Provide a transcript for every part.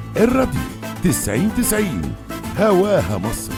الراديو 90 90 هواها مصر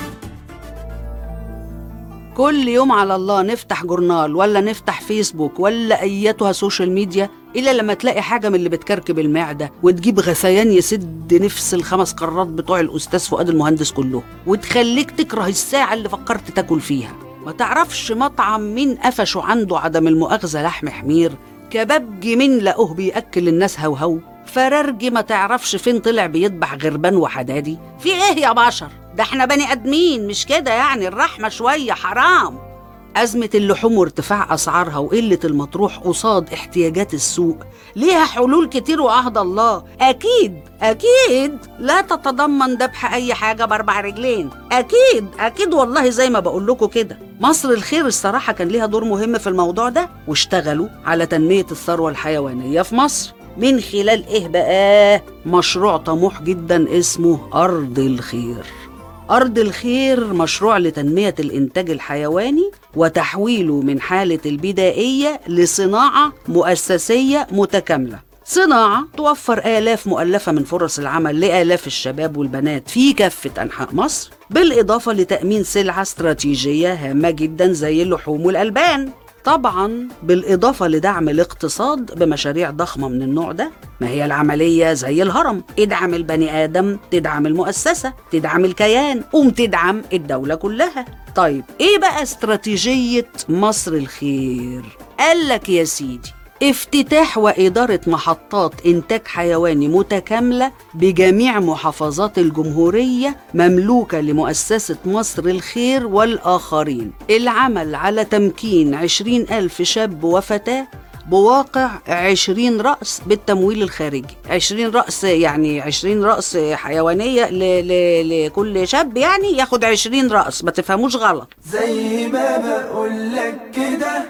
كل يوم على الله نفتح جورنال ولا نفتح فيسبوك ولا ايتها سوشيال ميديا الا لما تلاقي حاجه من اللي بتكركب المعده وتجيب غثيان يسد نفس الخمس قارات بتوع الاستاذ فؤاد المهندس كله وتخليك تكره الساعه اللي فكرت تاكل فيها ما تعرفش مطعم مين قفشه عنده عدم المؤاخذه لحم حمير كبابجي مين لقوه بياكل الناس هوهو فرارجي ما تعرفش فين طلع بيذبح غربان وحدادي في ايه يا بشر ده احنا بني ادمين مش كده يعني الرحمه شويه حرام أزمة اللحوم وارتفاع أسعارها وقلة المطروح قصاد احتياجات السوق ليها حلول كتير وعهد الله أكيد أكيد لا تتضمن ذبح أي حاجة بأربع رجلين أكيد أكيد والله زي ما بقول لكم كده مصر الخير الصراحة كان ليها دور مهم في الموضوع ده واشتغلوا على تنمية الثروة الحيوانية في مصر من خلال إيه بقى؟ مشروع طموح جدا اسمه أرض الخير أرض الخير مشروع لتنمية الإنتاج الحيواني وتحويله من حالة البدائية لصناعة مؤسسية متكاملة صناعة توفر آلاف مؤلفة من فرص العمل لآلاف الشباب والبنات في كافة أنحاء مصر بالإضافة لتأمين سلعة استراتيجية هامة جدا زي اللحوم والألبان طبعا بالإضافة لدعم الاقتصاد بمشاريع ضخمة من النوع ده ما هي العملية زي الهرم ادعم البني آدم تدعم المؤسسة تدعم الكيان قوم تدعم الدولة كلها طيب ايه بقى استراتيجية مصر الخير قال لك يا سيدي افتتاح وإدارة محطات إنتاج حيواني متكاملة بجميع محافظات الجمهورية مملوكة لمؤسسة مصر الخير والآخرين العمل على تمكين عشرين ألف شاب وفتاة بواقع عشرين رأس بالتمويل الخارجي عشرين رأس يعني عشرين رأس حيوانية ل ل لكل شاب يعني ياخد عشرين رأس ما تفهموش غلط زي ما بقولك كده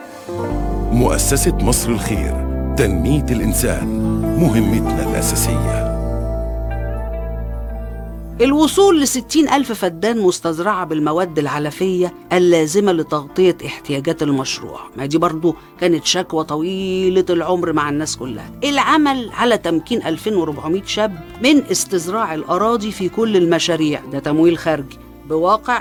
مؤسسة مصر الخير تنمية الإنسان مهمتنا الأساسية الوصول لستين ألف فدان مستزرعة بالمواد العلفية اللازمة لتغطية احتياجات المشروع ما دي برضو كانت شكوى طويلة العمر مع الناس كلها العمل على تمكين 2400 شاب من استزراع الأراضي في كل المشاريع ده تمويل خارجي بواقع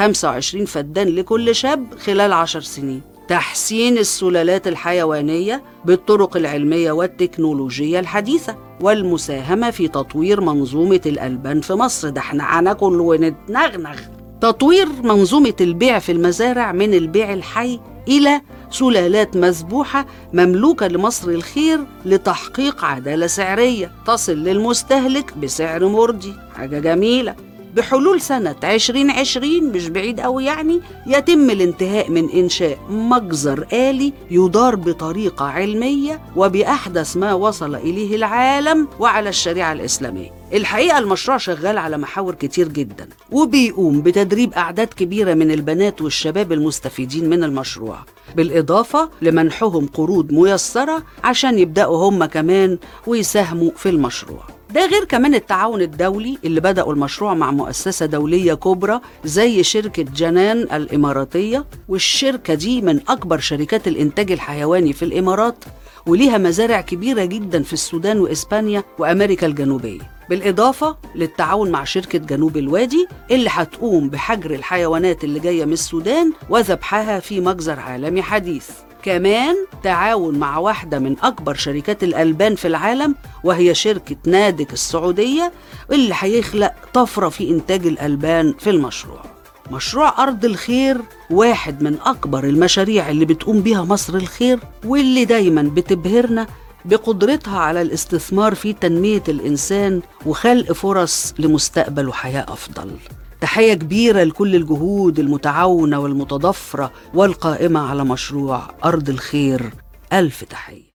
25 فدان لكل شاب خلال 10 سنين تحسين السلالات الحيوانية بالطرق العلمية والتكنولوجية الحديثة والمساهمة في تطوير منظومة الألبان في مصر ده احنا هناكل ونتنغنغ تطوير منظومة البيع في المزارع من البيع الحي إلى سلالات مذبوحة مملوكة لمصر الخير لتحقيق عدالة سعرية تصل للمستهلك بسعر مرضي حاجة جميلة بحلول سنة 2020 مش بعيد أوي يعني يتم الانتهاء من إنشاء مجزر آلي يدار بطريقة علمية وبأحدث ما وصل إليه العالم وعلى الشريعة الإسلامية الحقيقة المشروع شغال على محاور كتير جدا وبيقوم بتدريب أعداد كبيرة من البنات والشباب المستفيدين من المشروع بالإضافة لمنحهم قروض ميسرة عشان يبدأوا هم كمان ويساهموا في المشروع ده غير كمان التعاون الدولي اللي بدأوا المشروع مع مؤسسة دولية كبرى زي شركة جنان الإماراتية والشركة دي من أكبر شركات الإنتاج الحيواني في الإمارات وليها مزارع كبيرة جدا في السودان وإسبانيا وأمريكا الجنوبية بالإضافة للتعاون مع شركة جنوب الوادي اللي هتقوم بحجر الحيوانات اللي جاية من السودان وذبحها في مجزر عالمي حديث كمان تعاون مع واحدة من أكبر شركات الألبان في العالم وهي شركة نادك السعودية اللي هيخلق طفرة في إنتاج الألبان في المشروع مشروع أرض الخير واحد من أكبر المشاريع اللي بتقوم بيها مصر الخير واللي دايما بتبهرنا بقدرتها على الاستثمار في تنمية الإنسان وخلق فرص لمستقبل وحياة أفضل تحية كبيرة لكل الجهود المتعاونة والمتضافرة والقائمة على مشروع أرض الخير ألف تحية